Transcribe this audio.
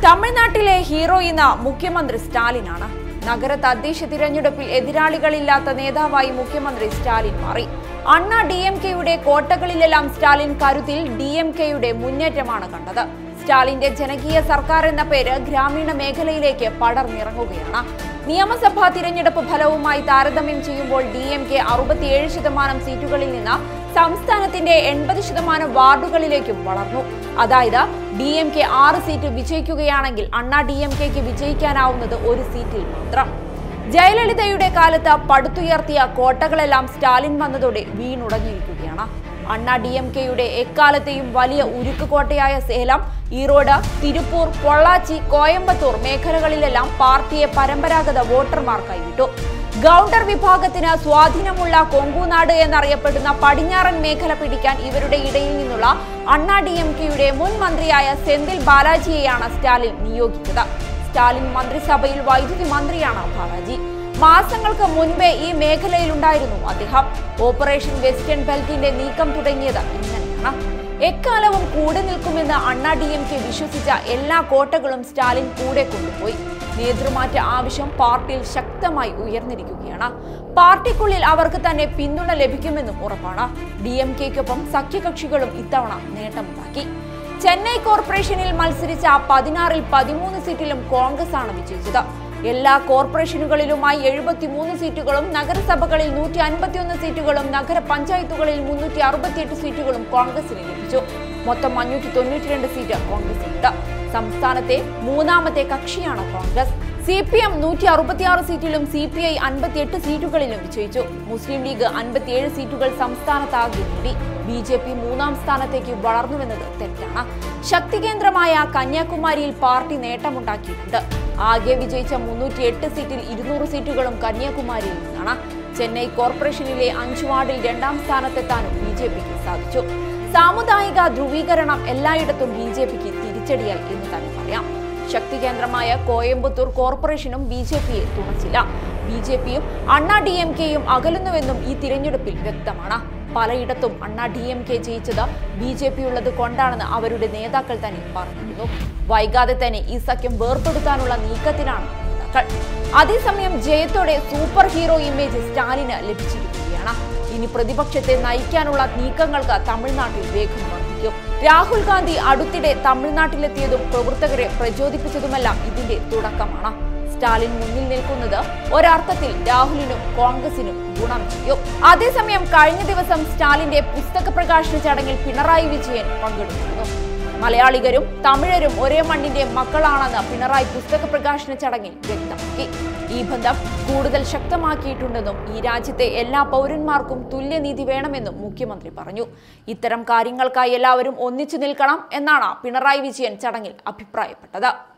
തമിഴ്നാട്ടിലെ ഹീറോ ഇന്ന് മുഖ്യമന്ത്രി സ്റ്റാലിനാണ് നഗര തദ്ദേശ തിരഞ്ഞെടുപ്പിൽ എതിരാളികളില്ലാത്ത നേതാവായി മുഖ്യമന്ത്രി സ്റ്റാലിൻ മാറി അണ്ണ ഡി എം കെയുടെ കോട്ടകളിലെല്ലാം സ്റ്റാലിൻ കരുത്തിൽ ഡി എം കെയുടെ മുന്നേറ്റമാണ് കണ്ടത് സ്റ്റാലിന്റെ ജനകീയ സർക്കാർ എന്ന പേര് ഗ്രാമീണ മേഖലയിലേക്ക് പടർന്നിറങ്ങുകയാണ് നിയമസഭാ തിരഞ്ഞെടുപ്പ് ഫലവുമായി താരതമ്യം ചെയ്യുമ്പോൾ ഡി എം കെ അറുപത്തിയേഴ് ശതമാനം സീറ്റുകളിൽ നിന്ന് സംസ്ഥാനത്തിന്റെ എൺപത് ശതമാനം വാർഡുകളിലേക്കും വളർന്നു അതായത് ഡി എം കെ ആറ് സീറ്റ് വിജയിക്കുകയാണെങ്കിൽ അണ്ണാ ഡി എം കെക്ക് വിജയിക്കാനാവുന്നത് ഒരു സീറ്റിൽ മാത്രം ജയലളിതയുടെ കാലത്ത് പടുത്തുയർത്തിയ കോട്ടകളെല്ലാം സ്റ്റാലിൻ വന്നതോടെ വീണുടഞ്ഞിരിക്കുകയാണ് അണ്ണാ ഡി എം കെയുടെ എക്കാലത്തെയും വലിയ ഉരുക്കുകോട്ടയായ സേലം ഈറോഡ് തിരുപ്പൂർ പൊള്ളാച്ചി കോയമ്പത്തൂർ മേഖലകളിലെല്ലാം പാർട്ടിയെ പരമ്പരാഗത വോട്ടർമാർ കൈവിട്ടു ഗൗണ്ടർ വിഭാഗത്തിന് സ്വാധീനമുള്ള കൊങ്കുനാട് എന്നറിയപ്പെടുന്ന പടിഞ്ഞാറൻ മേഖല പിടിക്കാൻ ഇവരുടെ ഇടയിൽ നിന്നുള്ള അണ്ണാ ഡി എം കെയുടെ മുൻ മന്ത്രിയായ സെന്തിൽ ബാലാജിയെയാണ് സ്റ്റാലിൻ നിയോഗിച്ചത് സ്റ്റാലിൻ മന്ത്രിസഭയിൽ വൈദ്യുതി മന്ത്രിയാണ് ബാലാജി മാസങ്ങൾക്ക് മുൻപേ ഈ മേഖലയിലുണ്ടായിരുന്നു അദ്ദേഹം ഓപ്പറേഷൻ വെസ്റ്റേൺ ബെൽറ്റിന്റെ നീക്കം തുടങ്ങിയത് ഇങ്ങനെയാണ് എക്കാലവും കൂടെ നിൽക്കുമെന്ന് അണ്ണാ ഡി എം കെ വിശ്വസിച്ച എല്ലാ കോട്ടകളും സ്റ്റാലിൻ കൂടെ കൊണ്ടുപോയി നേതൃമാറ്റ ആവശ്യം പാർട്ടിയിൽ ശക്തമായി ഉയർന്നിരിക്കുകയാണ് പാർട്ടിക്കുള്ളിൽ അവർക്ക് തന്നെ പിന്തുണ ലഭിക്കുമെന്നും ഉറപ്പാണ് ഡി എം കെക്കൊപ്പം സഖ്യകക്ഷികളും ഇത്തവണ നേട്ടമുണ്ടാക്കി ചെന്നൈ കോർപ്പറേഷനിൽ മത്സരിച്ച പതിനാറിൽ പതിമൂന്ന് സീറ്റിലും കോൺഗ്രസ് ആണ് വിജയിച്ചത് എല്ലാ കോർപ്പറേഷനുകളിലുമായി എഴുപത്തിമൂന്ന് സീറ്റുകളും നഗരസഭകളിൽ നൂറ്റി അൻപത്തിയൊന്ന് സീറ്റുകളും നഗരപഞ്ചായത്തുകളിൽ മുന്നൂറ്റി അറുപത്തിയെട്ട് സീറ്റുകളും കോൺഗ്രസിന് ലഭിച്ചു മൊത്തം അഞ്ഞൂറ്റി തൊണ്ണൂറ്റിരണ്ട് സീറ്റ് കോൺഗ്രസിനുണ്ട് സംസ്ഥാനത്തെ മൂന്നാമത്തെ കക്ഷിയാണ് കോൺഗ്രസ് സി പി എം നൂറ്റി അറുപത്തിയാറ് സീറ്റിലും സി പി ഐ അൻപത്തിയെട്ട് സീറ്റുകളിലും വിജയിച്ചു മുസ്ലിം ലീഗ് അൻപത്തിയേഴ് സീറ്റുകൾ സംസ്ഥാനത്താകെ നേടി ബി ജെ പി മൂന്നാം സ്ഥാനത്തേക്ക് വളർന്നുവെന്നത് തെറ്റാണ് ശക്തി കേന്ദ്രമായ കന്യാകുമാരിയിൽ പാർട്ടി നേട്ടമുണ്ടാക്കിയിട്ടുണ്ട് ആകെ വിജയിച്ച മുന്നൂറ്റി എട്ട് സീറ്റിൽ ഇരുന്നൂറ് സീറ്റുകളും കന്യാകുമാരിയിൽ നിന്നാണ് ചെന്നൈ കോർപ്പറേഷനിലെ അഞ്ചു വാർഡിൽ രണ്ടാം സ്ഥാനത്തെത്താനും ബി ജെ പിക്ക് സാധിച്ചു സാമുദായിക ധ്രുവീകരണം എല്ലായിടത്തും ബി ജെ പിക്ക് തിരിച്ചടിയായി എന്ന് തന്നെ പറയാം ശക്തി കേന്ദ്രമായ കോയമ്പത്തൂർ കോർപ്പറേഷനും ബി ജെ പിയെ തുണച്ചില്ല ബി ജെ പിയും അണ്ണാ ഡി എം കെയും അകലുന്നുവെന്നും ഈ തിരഞ്ഞെടുപ്പിൽ വ്യക്തമാണ് പലയിടത്തും അണ്ണാ ഡി എം കെ ജയിച്ചത് ബി ജെ പി ഉള്ളത് കൊണ്ടാണെന്ന് അവരുടെ നേതാക്കൾ തന്നെ പറഞ്ഞിരുന്നു വൈകാതെ തന്നെ ഈ സഖ്യം വേർപെടുത്താനുള്ള നീക്കത്തിലാണ് നേതാക്കൾ അതേസമയം ജയത്തോടെ സൂപ്പർ ഹീറോ ഇമേജ് സ്റ്റാലിന് ലഭിച്ചിരിക്കുകയാണ് ഇനി പ്രതിപക്ഷത്തെ നയിക്കാനുള്ള നീക്കങ്ങൾക്ക് തമിഴ്നാട്ടിൽ വേഗം വർദ്ധിക്കും രാഹുൽ ഗാന്ധി അടുത്തിടെ തമിഴ്നാട്ടിലെത്തിയതും പ്രവർത്തകരെ പ്രചോദിപ്പിച്ചതുമെല്ലാം ഇതിന്റെ തുടക്കമാണ് സ്റ്റാലിൻ മുന്നിൽ നിൽക്കുന്നത് ഒരർത്ഥത്തിൽ രാഹുലിനും കോൺഗ്രസിനും ഗുണം ചെയ്യും അതേസമയം കഴിഞ്ഞ ദിവസം സ്റ്റാലിന്റെ പുസ്തക പ്രകാശന ചടങ്ങിൽ പിണറായി വിജയൻ പങ്കെടുത്തിരുന്നു മലയാളികരും തമിഴരും ഒരേ മണ്ണിന്റെ മക്കളാണെന്ന് പിണറായി പുസ്തക പ്രകാശന ചടങ്ങിൽ വ്യക്തമാക്കി ഈ ബന്ധം കൂടുതൽ ശക്തമാക്കിയിട്ടുണ്ടെന്നും ഈ രാജ്യത്തെ എല്ലാ പൗരന്മാർക്കും തുല്യനീതി വേണമെന്നും മുഖ്യമന്ത്രി പറഞ്ഞു ഇത്തരം കാര്യങ്ങൾക്കായി എല്ലാവരും ഒന്നിച്ചു നിൽക്കണം എന്നാണ് പിണറായി വിജയൻ ചടങ്ങിൽ അഭിപ്രായപ്പെട്ടത്